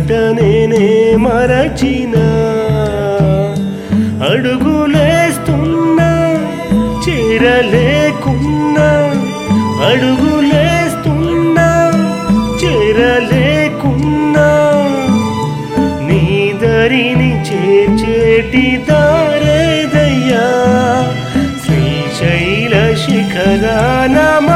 మాట నేనే మరచిన అడుగులేస్తున్నా చేరలేకున్నా అడుగులేస్తున్నా చేరలేకున్నా నీ దరిని చేర్చేటి దారేదయ్యా శ్రీశైల శిఖరాన